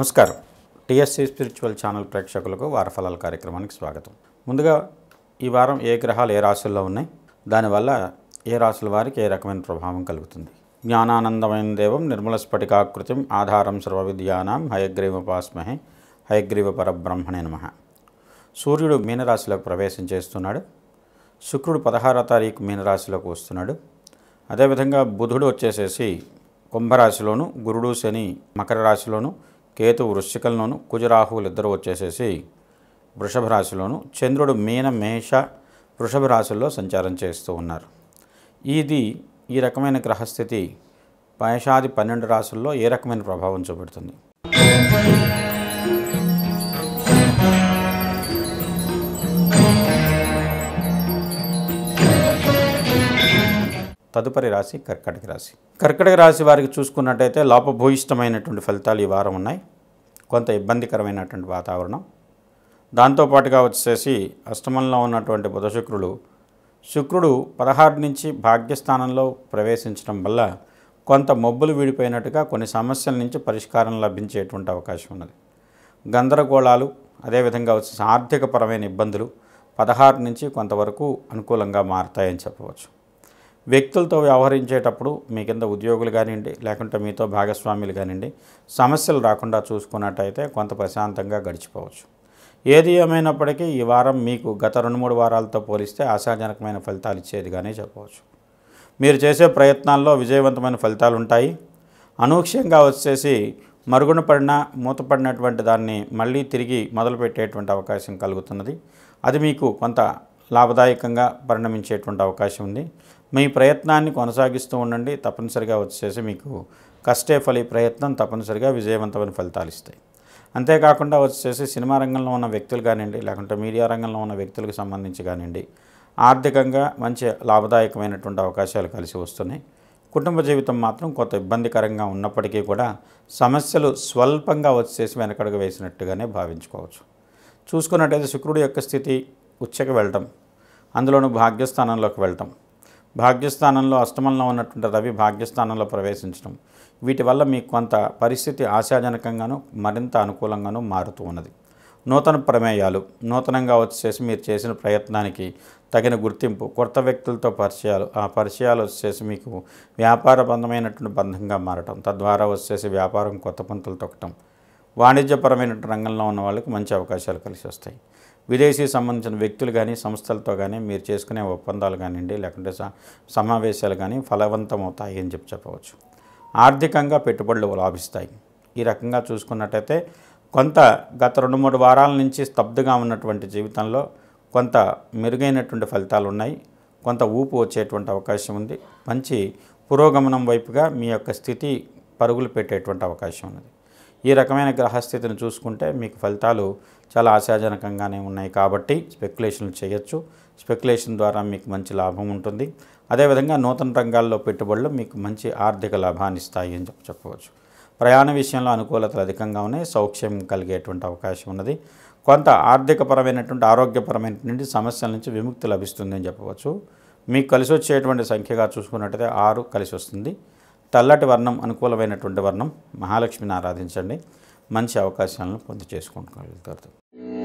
నమస్కారం TSC spiritual channel ప్రేక్షకులకు వారఫలాల కార్యక్రమానికి స్వాగతం ముందుగా ఈ వారం ఏ గ్రహాలు ఏ రాశుల్లో ఉన్నాయి దానివల్ల ఏ రాశుల వారికి ఏ రకమైన ప్రభావం కలుగుతుంది జ్ఞానానందమైన దేవం నిర్మల స్ఫటికాకృతిం ఆధారం సర్వ విద్యానాం హయగ్రీవపాస్మహే హయగ్రీవ పరబ్రహ్మణే నమ సూర్యుడు మీనరాశిలోకి ప్రవేశం చేస్తున్నాడు శుక్రుడు పదహారో తారీఖు మీనరాశిలోకి వస్తున్నాడు అదేవిధంగా బుధుడు వచ్చేసేసి కుంభరాశిలోను గురుడు శని మకర రాశిలోను కేతు వృశ్చికంలోను కుజరాహువులు ఇద్దరు వచ్చేసేసి వృషభ రాశిలోను చంద్రుడు మీన మేష వృషభ రాశుల్లో సంచారం చేస్తూ ఉన్నారు ఇది ఈ రకమైన గ్రహస్థితి పయషాది పన్నెండు రాశుల్లో ఏ రకమైన ప్రభావం చూపెడుతుంది తదుపరి రాశి కర్కటక రాశి కర్కటక రాశి వారికి చూసుకున్నట్టయితే లోపభూయిష్టమైనటువంటి ఫలితాలు ఈ వారం ఉన్నాయి కొంత ఇబ్బందికరమైనటువంటి వాతావరణం దాంతోపాటుగా వచ్చేసి అష్టమంలో ఉన్నటువంటి బుధ శుక్రుడు శుక్రుడు పదహారు నుంచి భాగ్యస్థానంలో ప్రవేశించడం వల్ల కొంత మబ్బులు వీడిపోయినట్టుగా కొన్ని సమస్యల నుంచి పరిష్కారం లభించేటువంటి అవకాశం ఉన్నది గందరగోళాలు అదేవిధంగా వచ్చేసి ఆర్థికపరమైన ఇబ్బందులు పదహారు నుంచి కొంతవరకు అనుకూలంగా మారతాయని చెప్పవచ్చు వ్యక్తులతో వ్యవహరించేటప్పుడు మీ కింద ఉద్యోగులు కానివ్వండి లేకుంటే మీతో భాగస్వాములు కానివ్వండి సమస్యలు రాకుండా చూసుకున్నట్టయితే కొంత ప్రశాంతంగా గడిచిపోవచ్చు ఏది ఏమైనప్పటికీ ఈ వారం మీకు గత రెండు మూడు వారాలతో పోలిస్తే ఆశాజనకమైన ఫలితాలు ఇచ్చేదిగానే చెప్పవచ్చు మీరు చేసే ప్రయత్నాల్లో విజయవంతమైన ఫలితాలు ఉంటాయి అనూహ్యంగా వచ్చేసి మరుగున పడిన మూతపడినటువంటి దాన్ని మళ్ళీ తిరిగి మొదలుపెట్టేటువంటి అవకాశం కలుగుతున్నది అది మీకు కొంత లాభదాయకంగా పరిణమించేటువంటి అవకాశం ఉంది మీ ప్రయత్నాన్ని కొనసాగిస్తూ ఉండండి తప్పనిసరిగా వచ్చేసి మీకు కష్టే ఫలి ప్రయత్నం తప్పనిసరిగా విజయవంతమైన ఫలితాలు ఇస్తాయి అంతేకాకుండా వచ్చేసి సినిమా రంగంలో ఉన్న వ్యక్తులు కానివ్వండి లేకుంటే మీడియా రంగంలో ఉన్న వ్యక్తులకు సంబంధించి కానివ్వండి ఆర్థికంగా మంచి లాభదాయకమైనటువంటి అవకాశాలు కలిసి వస్తున్నాయి కుటుంబ జీవితం మాత్రం కొంత ఇబ్బందికరంగా ఉన్నప్పటికీ కూడా సమస్యలు స్వల్పంగా వచ్చేసి వెనకడుగు వేసినట్టుగానే భావించుకోవచ్చు చూసుకున్నట్టయితే శుక్రుడి యొక్క స్థితి ఉచ్చకి వెళ్ళటం అందులోనూ భాగ్యస్థానంలోకి వెళ్ళటం భాగ్యస్థానంలో అష్టమంలో ఉన్నటువంటి రవి భాగ్యస్థానంలో ప్రవేశించడం వీటి వల్ల మీకు కొంత పరిస్థితి ఆశాజనకంగాను మరింత అనుకూలంగాను మారుతూ ఉన్నది నూతన ప్రమేయాలు నూతనంగా వచ్చేసి మీరు చేసిన ప్రయత్నానికి తగిన గుర్తింపు కొత్త వ్యక్తులతో పరిచయాలు ఆ పరిచయాలు వచ్చేసి మీకు వ్యాపారబంధమైనటువంటి బంధంగా మారటం తద్వారా వచ్చేసి వ్యాపారం కొత్త పంతులు తొక్కటం వాణిజ్యపరమైన రంగంలో ఉన్న వాళ్ళకి మంచి అవకాశాలు కలిసి వస్తాయి విదేశీ సంబంధించిన వ్యక్తులు కానీ సంస్థలతో కానీ మీరు చేసుకునే ఒప్పందాలు కానివ్వండి లేకుంటే స- సమావేశాలు కానీ ఫలవంతం అవుతాయి అని చెప్పి చెప్పవచ్చు ఆర్థికంగా పెట్టుబడులు లాభిస్తాయి ఈ రకంగా చూసుకున్నట్టయితే కొంత గత రెండు మూడు వారాల నుంచి స్తబ్దుగా ఉన్నటువంటి జీవితంలో కొంత మెరుగైనటువంటి ఫలితాలు ఉన్నాయి కొంత ఊపు వచ్చేటువంటి అవకాశం ఉంది మంచి పురోగమనం వైపుగా మీ యొక్క స్థితి పరుగులు పెట్టేటువంటి అవకాశం ఉన్నది ఈ రకమైన గ్రహస్థితిని చూసుకుంటే మీకు ఫలితాలు చాలా ఆశాజనకంగానే ఉన్నాయి కాబట్టి స్పెక్యులేషన్లు చేయొచ్చు స్పెక్యులేషన్ ద్వారా మీకు మంచి లాభం ఉంటుంది అదేవిధంగా నూతన రంగాల్లో పెట్టుబడులు మీకు మంచి ఆర్థిక లాభాన్ని ఇస్తాయి అని చెప్పి చెప్పవచ్చు ప్రయాణ విషయంలో అనుకూలతలు అధికంగా ఉన్నాయి సౌఖ్యం కలిగేటువంటి అవకాశం ఉన్నది కొంత ఆర్థికపరమైనటువంటి ఆరోగ్యపరమైనటువంటి సమస్యల నుంచి విముక్తి లభిస్తుంది అని చెప్పవచ్చు మీకు కలిసి వచ్చేటువంటి సంఖ్యగా చూసుకున్నట్టయితే ఆరు కలిసి వస్తుంది తెల్లటి వర్ణం అనుకూలమైనటువంటి వర్ణం మహాలక్ష్మిని ఆరాధించండి మంచి అవకాశాలను పొంది చేసుకుంటుకోగలుగుతారు